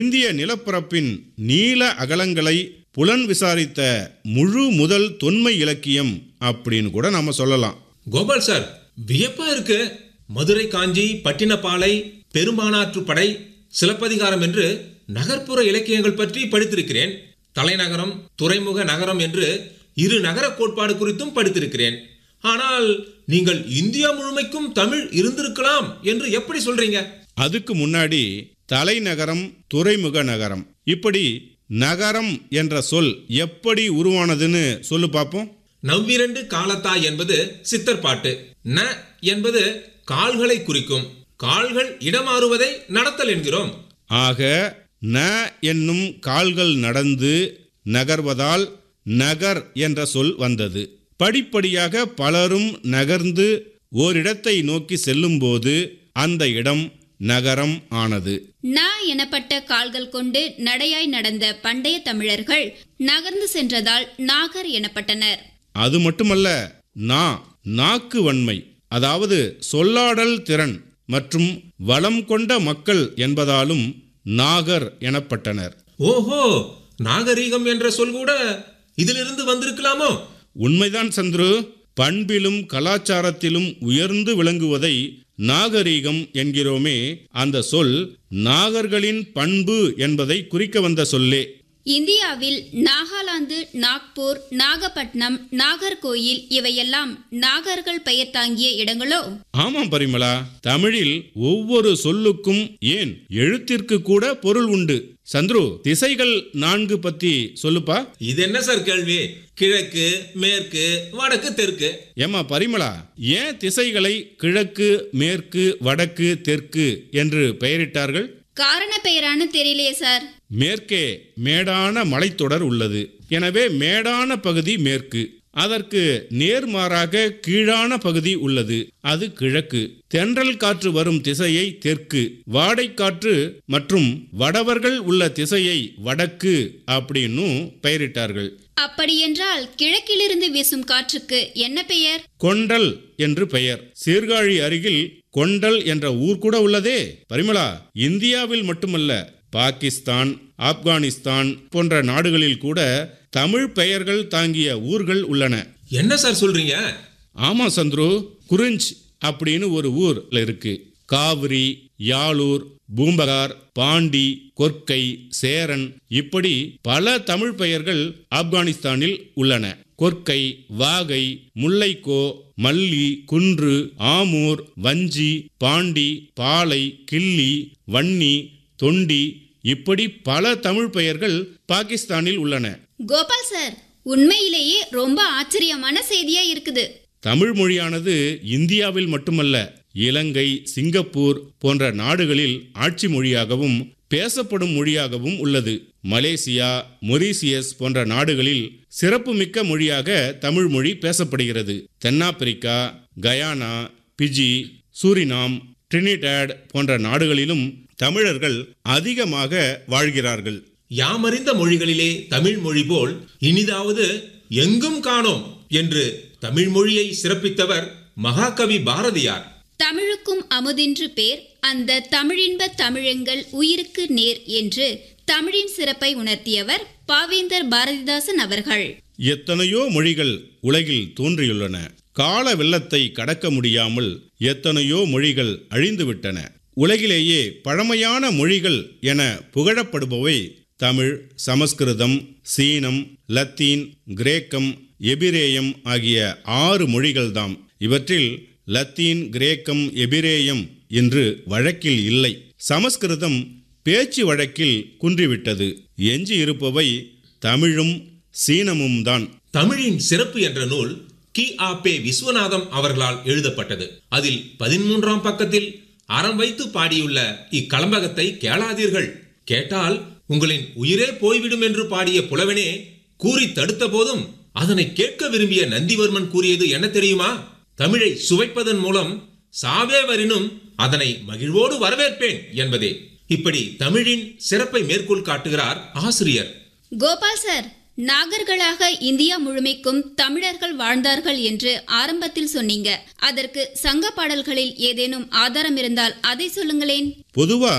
இந்திய நிலப்பரப்பின் நீள அகலங்களை புலன் விசாரித்த முழு முதல் தொன்மை இலக்கியம் அப்படின்னு கூட நாம சொல்லலாம் கோபால் சார் வியப்பா இருக்கு மதுரை காஞ்சி பட்டினப்பாலை பெரும்பானாற்று படை சிலப்பதிகாரம் என்று நகர்ப்புற இலக்கியங்கள் பற்றி படித்திருக்கிறேன் தலைநகரம் துறைமுக நகரம் என்று இரு நகர கோட்பாடு குறித்தும் படித்திருக்கிறேன் ஆனால் நீங்கள் இந்தியா முழுமைக்கும் தமிழ் இருந்திருக்கலாம் என்று எப்படி சொல்றீங்க அதுக்கு முன்னாடி தலைநகரம் துறைமுக நகரம் இப்படி நகரம் என்ற சொல் எப்படி உருவானதுன்னு சொல்லு பார்ப்போம் நவ்விரண்டு காலத்தா என்பது சித்தர் பாட்டு ந என்பது கால்களை குறிக்கும் கால்கள் இடமாறுவதை நடத்தல் என்கிறோம் ஆக ந என்னும் கால்கள் நடந்து நகர்வதால் நகர் என்ற சொல் வந்தது படிப்படியாக பலரும் நகர்ந்து ஓரிடத்தை நோக்கி செல்லும்போது அந்த இடம் நகரம் ஆனது ந எனப்பட்ட கால்கள் கொண்டு நடையாய் நடந்த பண்டைய தமிழர்கள் நகர்ந்து சென்றதால் நாகர் எனப்பட்டனர் அது மட்டுமல்ல நா நாக்கு வன்மை அதாவது சொல்லாடல் திறன் மற்றும் வளம் கொண்ட மக்கள் என்பதாலும் நாகர் எனப்பட்டனர் ஓஹோ நாகரீகம் என்ற சொல் கூட இதிலிருந்து வந்திருக்கலாமோ உண்மைதான் சந்துரு பண்பிலும் கலாச்சாரத்திலும் உயர்ந்து விளங்குவதை நாகரீகம் என்கிறோமே அந்த சொல் நாகர்களின் பண்பு என்பதை குறிக்க வந்த சொல்லே இந்தியாவில் நாகாலாந்து நாக்பூர் நாகப்பட்டினம் நாகர்கோயில் இவையெல்லாம் நாகர்கள் பெயர் தாங்கிய இடங்களோ ஆமாம் பரிமளா தமிழில் ஒவ்வொரு சொல்லுக்கும் ஏன் எழுத்திற்கு கூட பொருள் உண்டு சந்துரு திசைகள் நான்கு பத்தி சொல்லுப்பா இது என்ன சார் கேள்வி கிழக்கு மேற்கு வடக்கு தெற்கு ஏமா பரிமளா ஏன் திசைகளை கிழக்கு மேற்கு வடக்கு தெற்கு என்று பெயரிட்டார்கள் காரண பெயரானு தெரியலையே சார் மேற்கே மேடான மலைத்தொடர் உள்ளது எனவே மேடான பகுதி மேற்கு அதற்கு நேர்மாறாக கீழான பகுதி உள்ளது அது கிழக்கு தென்றல் காற்று வரும் திசையை தெற்கு வாடைக்காற்று மற்றும் வடவர்கள் உள்ள திசையை வடக்கு அப்படின்னும் பெயரிட்டார்கள் அப்படியென்றால் கிழக்கிலிருந்து வீசும் காற்றுக்கு என்ன பெயர் கொண்டல் என்று பெயர் சீர்காழி அருகில் கொண்டல் என்ற ஊர் கூட உள்ளதே பரிமளா இந்தியாவில் மட்டுமல்ல பாகிஸ்தான் ஆப்கானிஸ்தான் போன்ற நாடுகளில் கூட தமிழ் பெயர்கள் தாங்கிய ஊர்கள் உள்ளன என்ன சார் சொல்றீங்க ஆமா சந்துரு குறிஞ்ச் அப்படின்னு ஒரு ஊர் இருக்கு காவிரி யாழூர் பூம்பகார் பாண்டி கொற்கை சேரன் இப்படி பல தமிழ் பெயர்கள் ஆப்கானிஸ்தானில் உள்ளன கொற்கை வாகை முல்லைக்கோ மல்லி குன்று ஆமூர் வஞ்சி பாண்டி பாலை கிள்ளி வன்னி தொண்டி இப்படி பல தமிழ் பெயர்கள் பாகிஸ்தானில் உள்ளன கோபால் சார் உண்மையிலேயே ரொம்ப ஆச்சரியமான செய்தியா இருக்குது தமிழ் மொழியானது இந்தியாவில் மட்டுமல்ல இலங்கை சிங்கப்பூர் போன்ற நாடுகளில் ஆட்சி மொழியாகவும் பேசப்படும் மொழியாகவும் உள்ளது மலேசியா மொரீசியஸ் போன்ற நாடுகளில் சிறப்புமிக்க மொழியாக தமிழ் மொழி பேசப்படுகிறது தென்னாப்பிரிக்கா கயானா பிஜி சூரினாம் ட்ரினிடாட் போன்ற நாடுகளிலும் தமிழர்கள் அதிகமாக வாழ்கிறார்கள் யாமறிந்த மொழிகளிலே தமிழ் மொழி போல் இனிதாவது எங்கும் காணோம் என்று தமிழ் மொழியை சிறப்பித்தவர் மகாகவி பாரதியார் தமிழுக்கும் அமுதின்று பேர் அந்த தமிழின்ப தமிழெங்கள் உயிருக்கு நேர் என்று தமிழின் சிறப்பை உணர்த்தியவர் பாவேந்தர் பாரதிதாசன் அவர்கள் எத்தனையோ மொழிகள் உலகில் தோன்றியுள்ளன கால வெள்ளத்தை கடக்க முடியாமல் எத்தனையோ மொழிகள் அழிந்துவிட்டன உலகிலேயே பழமையான மொழிகள் என புகழப்படுபவை தமிழ் சமஸ்கிருதம் சீனம் லத்தீன் கிரேக்கம் எபிரேயம் ஆகிய ஆறு மொழிகள்தாம் இவற்றில் லத்தீன் கிரேக்கம் எபிரேயம் என்று வழக்கில் இல்லை சமஸ்கிருதம் பேச்சு வழக்கில் குன்றிவிட்டது எஞ்சி இருப்பவை தமிழும் சீனமும் தான் தமிழின் சிறப்பு என்ற நூல் கி ஆ பே விஸ்வநாதம் அவர்களால் எழுதப்பட்டது அதில் பதிமூன்றாம் பக்கத்தில் அறம் வைத்து பாடியுள்ள இக்கலம்பகத்தை கேளாதீர்கள் கேட்டால் உங்களின் உயிரே போய்விடும் என்று பாடிய புலவனே கூறி தடுத்த போதும் அதனை கேட்க விரும்பிய நந்திவர்மன் கூறியது என்ன தெரியுமா தமிழை சுவைப்பதன் மூலம் சாவே வரினும் அதனை மகிழ்வோடு வரவேற்பேன் என்பதே இப்படி தமிழின் சிறப்பை மேற்கோள் காட்டுகிறார் ஆசிரியர் கோபால் சார் நாகர்களாக இந்தியா முழுமைக்கும் தமிழர்கள் வாழ்ந்தார்கள் என்று ஆரம்பத்தில் சொன்னீங்க அதற்கு சங்க பாடல்களில் ஏதேனும் ஆதாரம் இருந்தால் அதை சொல்லுங்களேன் பொதுவா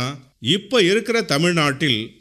இப்போ இருக்கிற தமிழ்நாட்டில்